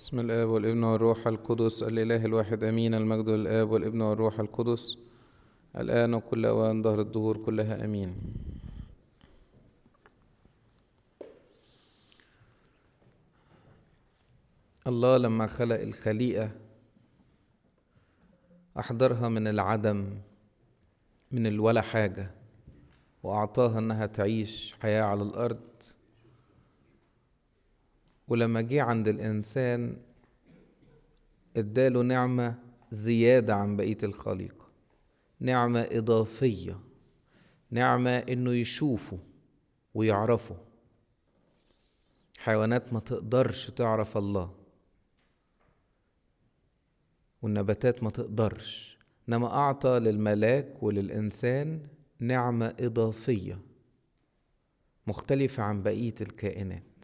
بسم الآب والابن والروح القدس الإله الواحد أمين المجد للآب والابن والروح القدس الآن وكل أوان ظهر الدهور كلها أمين الله لما خلق الخليقة أحضرها من العدم من الولا حاجة وأعطاها إنها تعيش حياة على الأرض ولما جه عند الإنسان اداله نعمة زيادة عن بقية الخليقة نعمة إضافية نعمة إنه يشوفه ويعرفه حيوانات ما تقدرش تعرف الله والنباتات ما تقدرش إنما أعطى للملاك وللإنسان نعمة إضافية مختلفة عن بقية الكائنات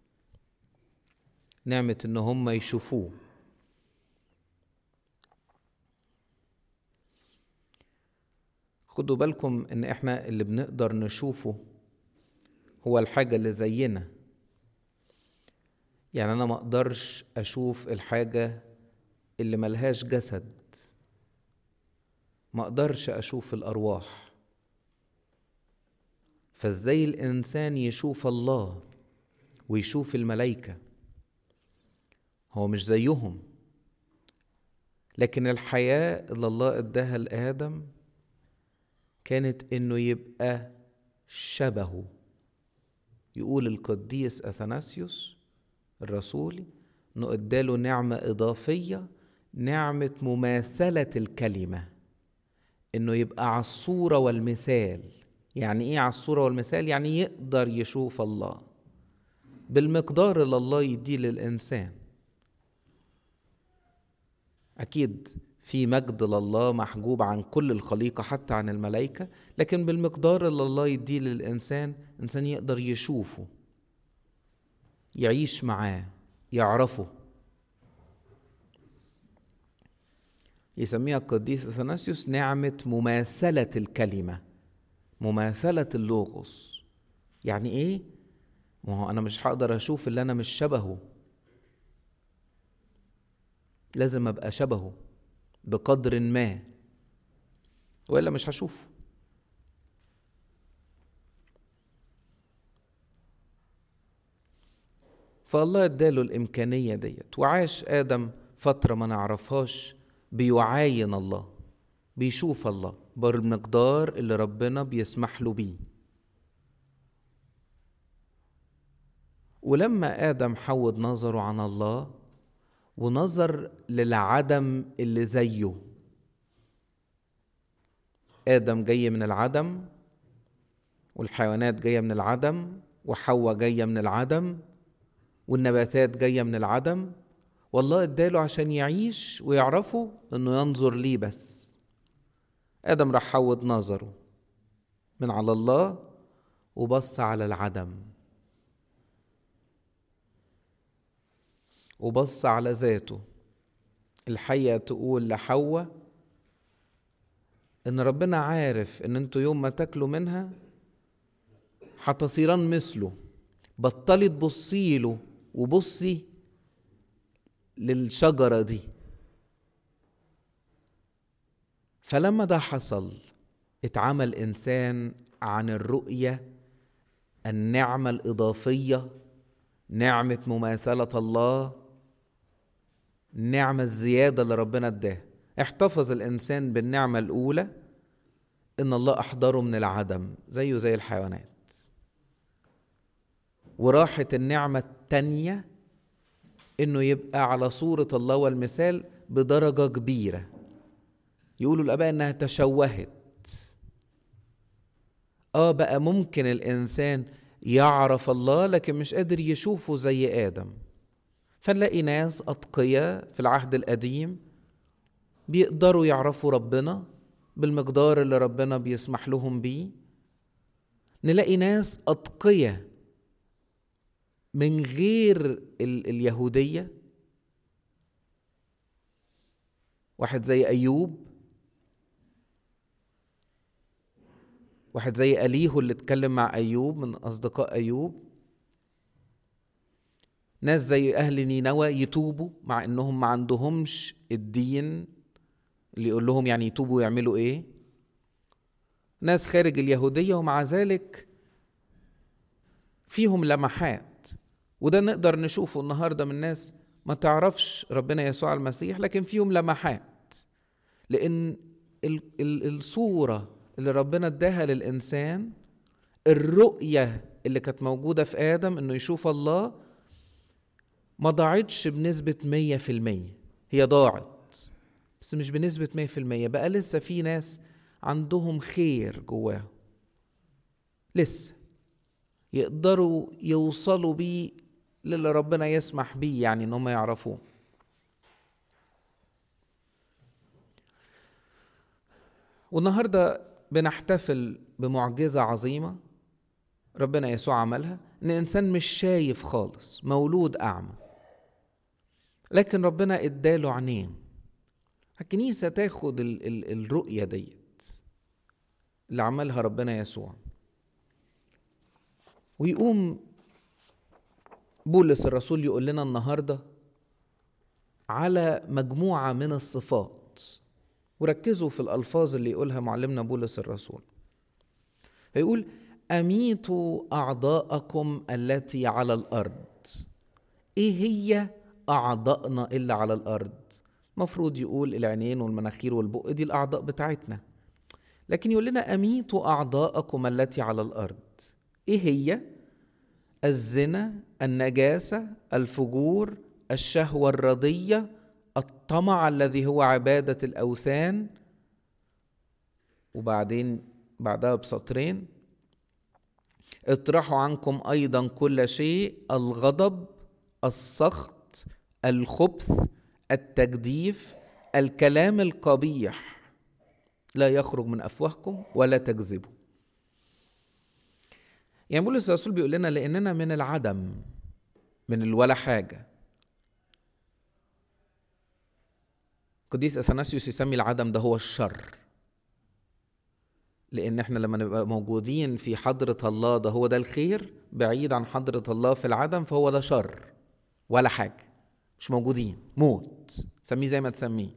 نعمة إن هم يشوفوه خدوا بالكم إن إحنا اللي بنقدر نشوفه هو الحاجة اللي زينا يعني أنا ما أقدرش أشوف الحاجة اللي ملهاش جسد ما أقدرش أشوف الأرواح فإزاي الإنسان يشوف الله ويشوف الملائكة هو مش زيهم لكن الحياة اللي الله اداها لآدم كانت إنه يبقى شبهه يقول القديس أثناسيوس الرسولي إنه اداله نعمة إضافية نعمة مماثلة الكلمة إنه يبقى على الصورة والمثال يعني إيه على الصورة والمثال؟ يعني يقدر يشوف الله بالمقدار اللي الله يديه للإنسان أكيد في مجد لله محجوب عن كل الخليقة حتى عن الملائكة لكن بالمقدار اللي الله يديه للإنسان إنسان يقدر يشوفه يعيش معاه يعرفه يسميها القديس اثناسيوس نعمة مماثلة الكلمة مماثلة اللوغوس يعني ايه؟ ما هو انا مش هقدر اشوف اللي انا مش شبهه لازم ابقى شبهه بقدر ما والا مش هشوفه فالله اداله الامكانيه ديت وعاش ادم فتره ما نعرفهاش بيعاين الله بيشوف الله بالمقدار اللي ربنا بيسمح له بيه ولما ادم حود نظره عن الله ونظر للعدم اللي زيه ادم جاي من العدم والحيوانات جايه من العدم وحواء جايه من العدم والنباتات جايه من العدم والله اداله عشان يعيش ويعرفه انه ينظر ليه بس ادم راح حود نظره من على الله وبص على العدم وبص على ذاته الحية تقول لحواء ان ربنا عارف ان انتوا يوم ما تاكلوا منها هتصيران مثله بطلي تبصي له وبصي للشجرة دي فلما ده حصل اتعمل إنسان عن الرؤية النعمة الإضافية نعمة مماثلة الله النعمة الزيادة اللي ربنا اداها احتفظ الإنسان بالنعمة الأولى إن الله أحضره من العدم زيه زي الحيوانات وراحت النعمة التانية إنه يبقى على صورة الله والمثال بدرجة كبيرة يقولوا الآباء إنها تشوهت آه بقى ممكن الإنسان يعرف الله لكن مش قادر يشوفه زي آدم فنلاقي ناس أتقياء في العهد القديم بيقدروا يعرفوا ربنا بالمقدار اللي ربنا بيسمح لهم بيه نلاقي ناس أتقياء من غير ال اليهودية واحد زي أيوب واحد زي أليهو اللي اتكلم مع أيوب من أصدقاء أيوب ناس زي أهل نينوى يتوبوا مع إنهم ما عندهمش الدين اللي يقول لهم يعني يتوبوا يعملوا إيه ناس خارج اليهودية ومع ذلك فيهم لمحات وده نقدر نشوفه النهاردة من ناس ما تعرفش ربنا يسوع المسيح لكن فيهم لمحات لأن الصورة اللي ربنا اداها للإنسان الرؤية اللي كانت موجودة في آدم إنه يشوف الله ما ضاعتش بنسبة مية في المية هي ضاعت بس مش بنسبة مية في المية بقى لسه في ناس عندهم خير جواهم لسه يقدروا يوصلوا بيه للي ربنا يسمح بيه يعني ان هم يعرفوه والنهارده بنحتفل بمعجزه عظيمه ربنا يسوع عملها ان انسان مش شايف خالص مولود اعمى لكن ربنا اداله عينين الكنيسه تاخد ال ال الرؤيه ديت اللي عملها ربنا يسوع ويقوم بولس الرسول يقول لنا النهارده على مجموعه من الصفات وركزوا في الالفاظ اللي يقولها معلمنا بولس الرسول فيقول اميتوا اعضاءكم التي على الارض ايه هي اعضائنا اللي على الارض مفروض يقول العينين والمناخير والبق دي الاعضاء بتاعتنا لكن يقول لنا اميتوا اعضاءكم التي على الارض ايه هي الزنا النجاسه الفجور الشهوه الرضيه الطمع الذي هو عباده الاوثان وبعدين بعدها بسطرين اطرحوا عنكم ايضا كل شيء الغضب السخط الخبث التجديف الكلام القبيح لا يخرج من افواهكم ولا تكذبوا يعني بولس الرسول بيقول لنا لاننا من العدم من الولا حاجه قديس اثناسيوس يسمي العدم ده هو الشر لان احنا لما نبقى موجودين في حضره الله ده هو ده الخير بعيد عن حضره الله في العدم فهو ده شر ولا حاجه مش موجودين موت تسميه زي ما تسميه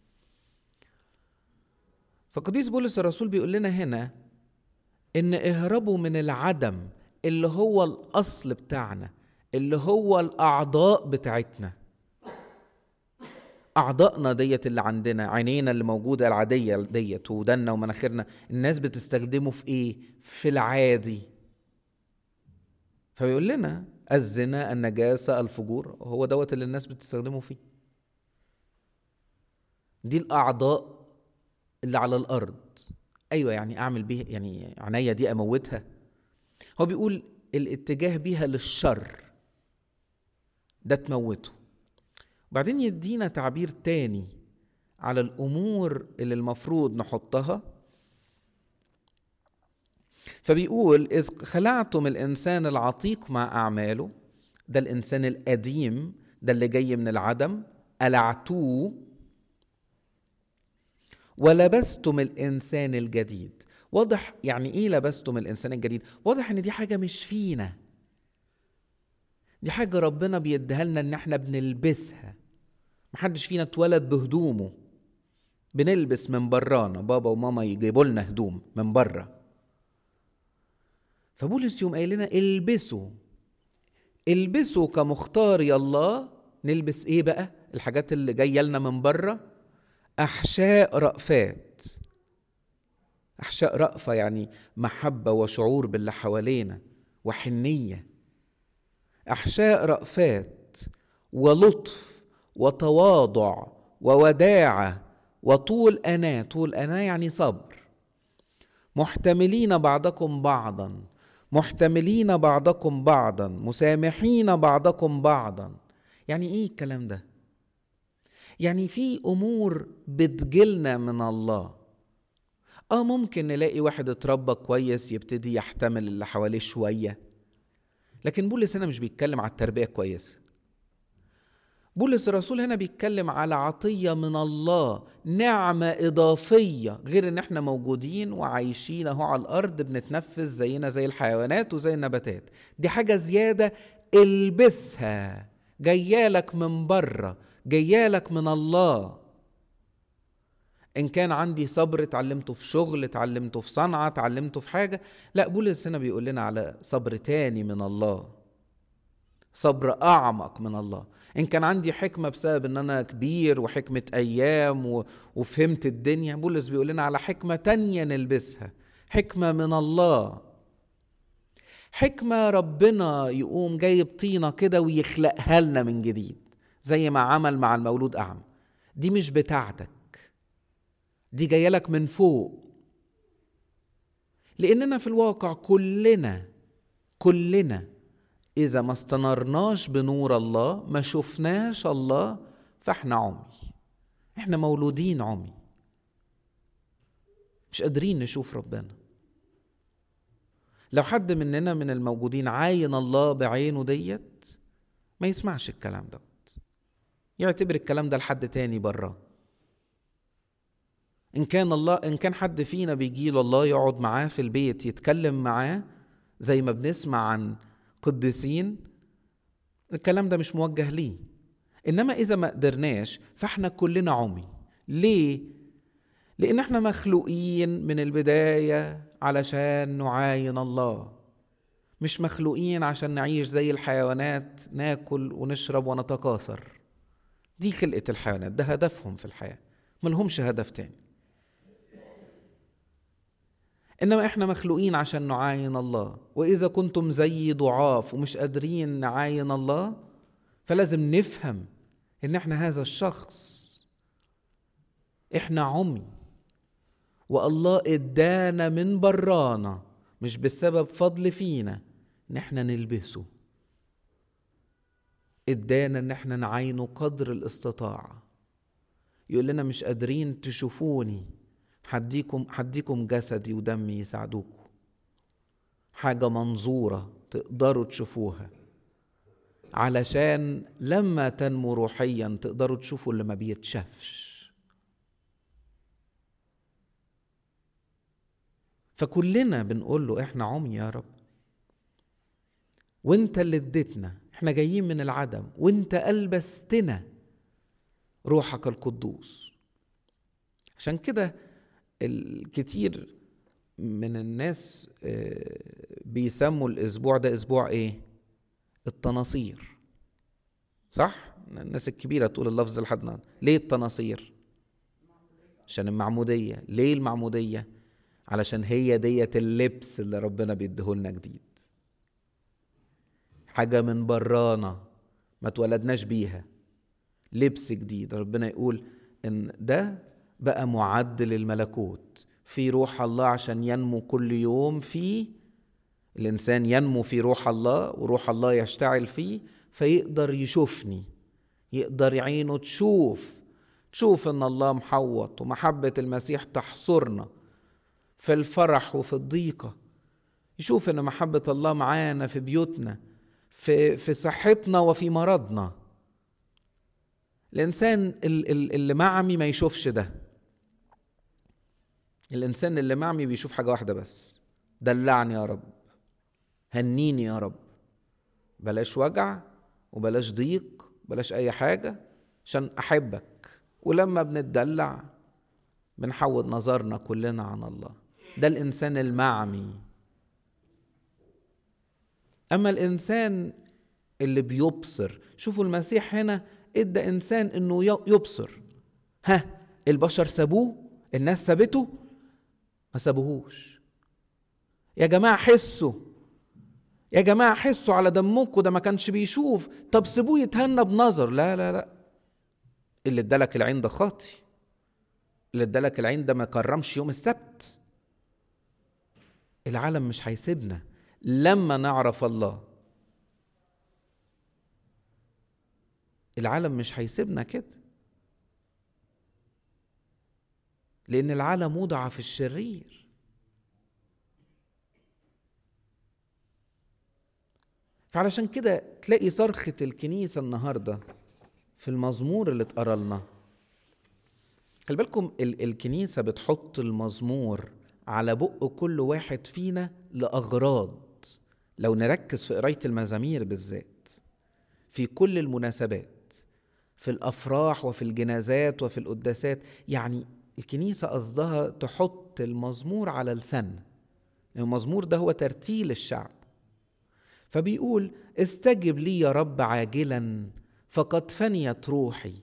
فقديس بولس الرسول بيقول لنا هنا ان اهربوا من العدم اللي هو الاصل بتاعنا اللي هو الاعضاء بتاعتنا اعضائنا ديت اللي عندنا عينينا اللي موجوده العاديه ديت ودنا ومناخيرنا الناس بتستخدمه في ايه في العادي فبيقول لنا الزنا النجاسه الفجور هو دوت اللي الناس بتستخدمه فيه دي الاعضاء اللي على الارض ايوه يعني اعمل بيها يعني عينيا دي اموتها هو بيقول الاتجاه بيها للشر ده تموته وبعدين يدينا تعبير تاني على الامور اللي المفروض نحطها فبيقول اذ خلعتم الانسان العتيق مع اعماله ده الانسان القديم ده اللي جاي من العدم قلعتوه ولبستم الانسان الجديد واضح يعني ايه لبستم الانسان الجديد واضح ان دي حاجه مش فينا دي حاجه ربنا بيديها لنا ان احنا بنلبسها محدش فينا اتولد بهدومه بنلبس من برانا بابا وماما يجيبوا لنا هدوم من بره فبولس يوم قايل لنا البسوا البسوا كمختار يا الله نلبس ايه بقى الحاجات اللي جايه لنا من بره احشاء رأفات احشاء رأفة يعني محبة وشعور باللي حوالينا وحنية احشاء رأفات ولطف وتواضع ووداعة وطول أنا طول أنا يعني صبر محتملين بعضكم بعضا محتملين بعضكم بعضا مسامحين بعضكم بعضا يعني ايه الكلام ده يعني في امور بتجيلنا من الله اه ممكن نلاقي واحد اتربى كويس يبتدي يحتمل اللي حواليه شويه لكن بولس هنا مش بيتكلم على التربيه كويسه بولس الرسول هنا بيتكلم على عطيه من الله نعمه اضافيه غير ان احنا موجودين وعايشين اهو على الارض بنتنفس زينا زي الحيوانات وزي النباتات دي حاجه زياده البسها جايالك من بره جايالك من الله ان كان عندي صبر اتعلمته في شغل اتعلمته في صنعه اتعلمته في حاجه لا بولس هنا بيقول لنا على صبر تاني من الله صبر اعمق من الله ان كان عندي حكمه بسبب ان انا كبير وحكمه ايام و... وفهمت الدنيا بولس بيقول لنا على حكمه تانية نلبسها حكمه من الله حكمه ربنا يقوم جايب طينه كده ويخلقها لنا من جديد زي ما عمل مع المولود اعمى دي مش بتاعتك دي جايه لك من فوق لاننا في الواقع كلنا كلنا اذا ما استنرناش بنور الله ما شفناش الله فاحنا عمي احنا مولودين عمي مش قادرين نشوف ربنا لو حد مننا من الموجودين عاين الله بعينه ديت ما يسمعش الكلام دوت يعتبر الكلام ده لحد تاني براه ان كان الله ان كان حد فينا بيجي له الله يقعد معاه في البيت يتكلم معاه زي ما بنسمع عن قديسين الكلام ده مش موجه ليه انما اذا ما قدرناش فاحنا كلنا عمي ليه لان احنا مخلوقين من البدايه علشان نعاين الله مش مخلوقين عشان نعيش زي الحيوانات ناكل ونشرب ونتكاثر دي خلقه الحيوانات ده هدفهم في الحياه ملهمش هدف تاني انما احنا مخلوقين عشان نعاين الله واذا كنتم زي ضعاف ومش قادرين نعاين الله فلازم نفهم ان احنا هذا الشخص احنا عمي والله ادانا من برانا مش بسبب فضل فينا ان احنا نلبسه ادانا ان احنا نعاينه قدر الاستطاعه يقول لنا مش قادرين تشوفوني حديكم حديكم جسدي ودمي يساعدوكم حاجة منظورة تقدروا تشوفوها علشان لما تنمو روحيا تقدروا تشوفوا اللي ما بيتشافش فكلنا بنقول له احنا عمي يا رب وانت اللي اديتنا احنا جايين من العدم وانت البستنا روحك القدوس عشان كده الكتير من الناس بيسموا الاسبوع ده اسبوع ايه التناصير صح الناس الكبيره تقول اللفظ لحد ليه التناصير عشان المعموديه ليه المعموديه علشان هي ديت اللبس اللي ربنا بيديهولنا جديد حاجه من برانا ما اتولدناش بيها لبس جديد ربنا يقول ان ده بقى معد للملكوت في روح الله عشان ينمو كل يوم فيه الانسان ينمو في روح الله وروح الله يشتعل فيه فيقدر يشوفني يقدر عينه تشوف تشوف ان الله محوط ومحبه المسيح تحصرنا في الفرح وفي الضيقه يشوف ان محبه الله معانا في بيوتنا في في صحتنا وفي مرضنا الانسان اللي معمي ما يشوفش ده الانسان اللي معمي بيشوف حاجه واحده بس دلعني يا رب هنيني يا رب بلاش وجع وبلاش ضيق بلاش اي حاجه عشان احبك ولما بنتدلع بنحود نظرنا كلنا عن الله ده الانسان المعمي اما الانسان اللي بيبصر شوفوا المسيح هنا ادى انسان انه يبصر ها البشر سابوه الناس سابته ما سابوهوش يا جماعه حسوا يا جماعه حسوا على دمكم ده ما كانش بيشوف طب سيبوه يتهنى بنظر لا لا لا اللي ادالك العين ده خاطي اللي ادالك العين ده ما كرمش يوم السبت العالم مش هيسيبنا لما نعرف الله العالم مش هيسيبنا كده لأن العالم وضع في الشرير فعلشان كده تلاقي صرخة الكنيسة النهاردة في المزمور اللي اتقرا لنا خلي بالكم الكنيسة بتحط المزمور على بق كل واحد فينا لأغراض لو نركز في قراية المزامير بالذات في كل المناسبات في الافراح وفي الجنازات وفي القداسات يعني الكنيسه قصدها تحط المزمور على لسان المزمور ده هو ترتيل الشعب فبيقول استجب لي يا رب عاجلا فقد فنيت روحي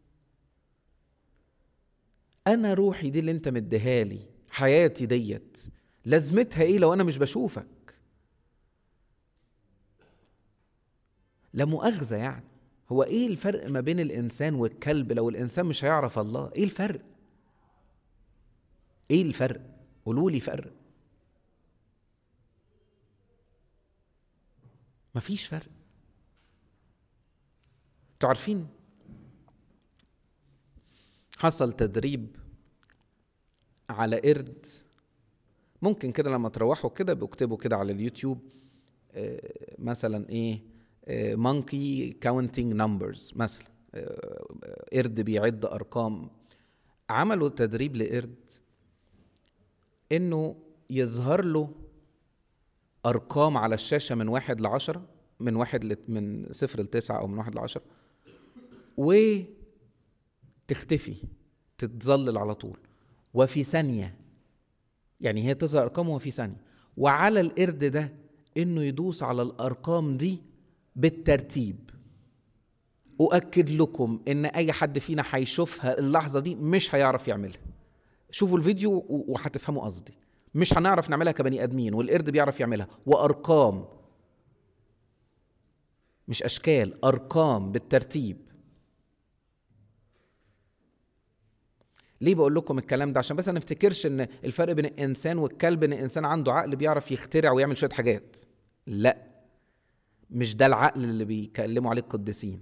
انا روحي دي اللي انت مديهالي حياتي ديت لازمتها ايه لو انا مش بشوفك لا مؤاخذة يعني هو ايه الفرق ما بين الانسان والكلب لو الانسان مش هيعرف الله ايه الفرق ايه الفرق قولوا لي فرق مفيش فرق انتوا عارفين حصل تدريب على قرد ممكن كده لما تروحوا كده بيكتبوا كده على اليوتيوب آه، مثلا ايه مونكي كاونتنج نمبرز مثلا آه، قرد بيعد ارقام عملوا تدريب لقرد انه يظهر له ارقام على الشاشه من واحد لعشرة من واحد ل... من صفر لتسعة او من واحد لعشرة وتختفي تتظلل على طول وفي ثانية يعني هي تظهر ارقام وفي ثانية وعلى القرد ده انه يدوس على الارقام دي بالترتيب اؤكد لكم ان اي حد فينا هيشوفها اللحظه دي مش هيعرف يعملها شوفوا الفيديو وهتفهموا قصدي مش هنعرف نعملها كبني ادمين والقرد بيعرف يعملها وارقام مش اشكال ارقام بالترتيب ليه بقول لكم الكلام ده عشان بس ما نفتكرش ان الفرق بين الانسان والكلب ان الانسان عنده عقل بيعرف يخترع ويعمل شويه حاجات لا مش ده العقل اللي بيكلموا عليه القديسين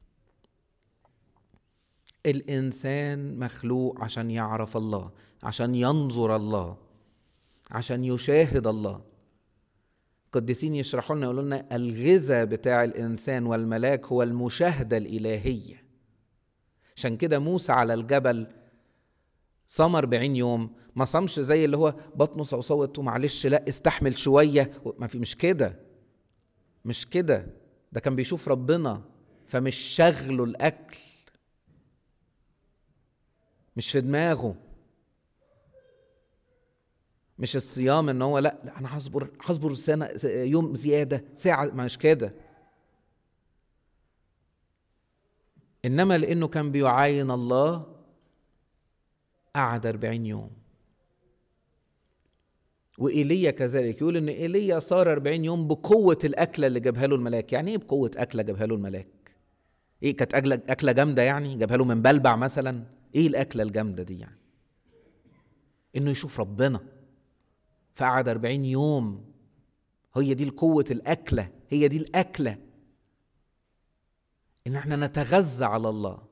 الانسان مخلوق عشان يعرف الله عشان ينظر الله عشان يشاهد الله القديسين يشرحوا لنا يقولوا لنا الغذاء بتاع الانسان والملاك هو المشاهده الالهيه عشان كده موسى على الجبل صام 40 يوم ما صامش زي اللي هو بطنه صوصوت ومعلش لا استحمل شويه ما في مش كده مش كده ده كان بيشوف ربنا فمش شغله الاكل مش في دماغه مش الصيام ان هو لا, لا انا هصبر هصبر سنه يوم زياده ساعه مش كده انما لانه كان بيعاين الله قعد أربعين يوم وإيليا كذلك يقول إن إيليا صار أربعين يوم بقوة الأكلة اللي جابها له الملاك يعني إيه بقوة أكلة جابها له الملاك إيه كانت أكلة, أكلة جامدة يعني جابها له من بلبع مثلا إيه الأكلة الجامدة دي يعني إنه يشوف ربنا فقعد أربعين يوم هي دي القوة الأكلة هي دي الأكلة إن احنا نتغذى على الله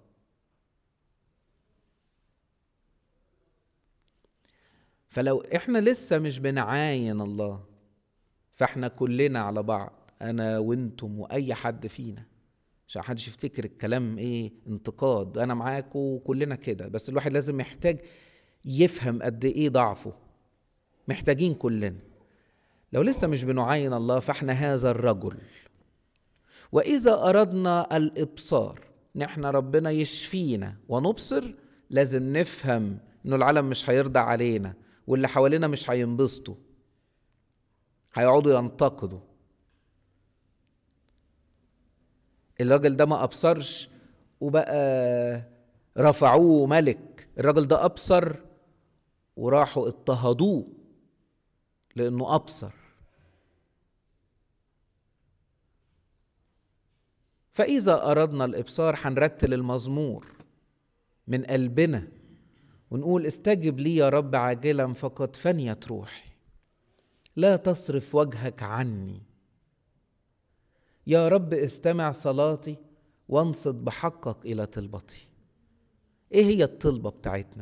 فلو احنا لسه مش بنعاين الله فاحنا كلنا على بعض انا وانتم واي حد فينا عشان محدش يفتكر الكلام ايه انتقاد انا معاكم وكلنا كده بس الواحد لازم محتاج يفهم قد ايه ضعفه محتاجين كلنا لو لسه مش بنعاين الله فاحنا هذا الرجل واذا اردنا الابصار نحن ربنا يشفينا ونبصر لازم نفهم انه العالم مش هيرضى علينا واللي حوالينا مش هينبسطوا هيقعدوا ينتقدوا الراجل ده ما ابصرش وبقى رفعوه ملك الراجل ده ابصر وراحوا اضطهدوه لانه ابصر فاذا اردنا الابصار هنرتل المزمور من قلبنا ونقول استجب لي يا رب عاجلا فقد فنيت روحي لا تصرف وجهك عني يا رب استمع صلاتي وانصت بحقك الى طلبتي ايه هي الطلبه بتاعتنا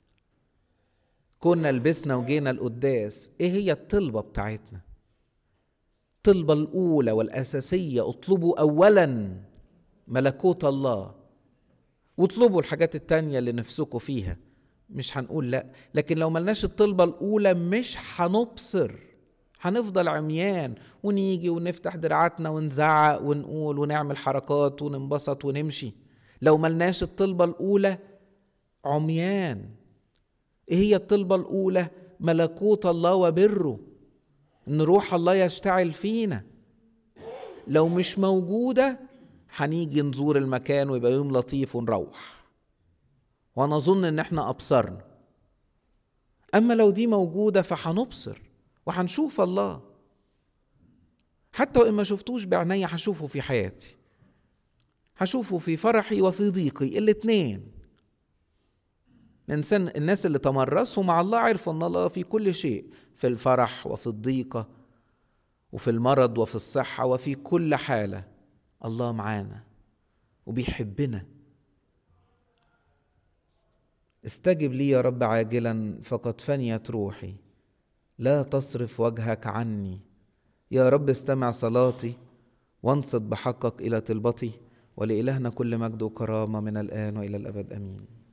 كنا لبسنا وجينا القداس ايه هي الطلبه بتاعتنا الطلبه الاولى والاساسيه اطلبوا اولا ملكوت الله واطلبوا الحاجات التانيه اللي نفسكم فيها مش هنقول لا لكن لو ملناش الطلبة الأولى مش هنبصر هنفضل عميان ونيجي ونفتح دراعاتنا ونزعق ونقول ونعمل حركات وننبسط ونمشي لو ملناش الطلبة الأولى عميان ايه هي الطلبة الأولى ملكوت الله وبره ان روح الله يشتعل فينا لو مش موجودة هنيجي نزور المكان ويبقى يوم لطيف ونروح ونظن ان احنا ابصرنا اما لو دي موجودة فهنبصر وهنشوف الله حتى وإن ما شفتوش بعيني هشوفه في حياتي هشوفه في فرحي وفي ضيقي الاتنين الإنسان الناس اللي تمرسوا مع الله عرفوا أن الله في كل شيء في الفرح وفي الضيقة وفي المرض وفي الصحة وفي كل حالة الله معانا وبيحبنا استجب لي يا رب عاجلا فقد فنيت روحي لا تصرف وجهك عني يا رب استمع صلاتي وانصت بحقك الى طلبتي ولالهنا كل مجد وكرامه من الان والى الابد امين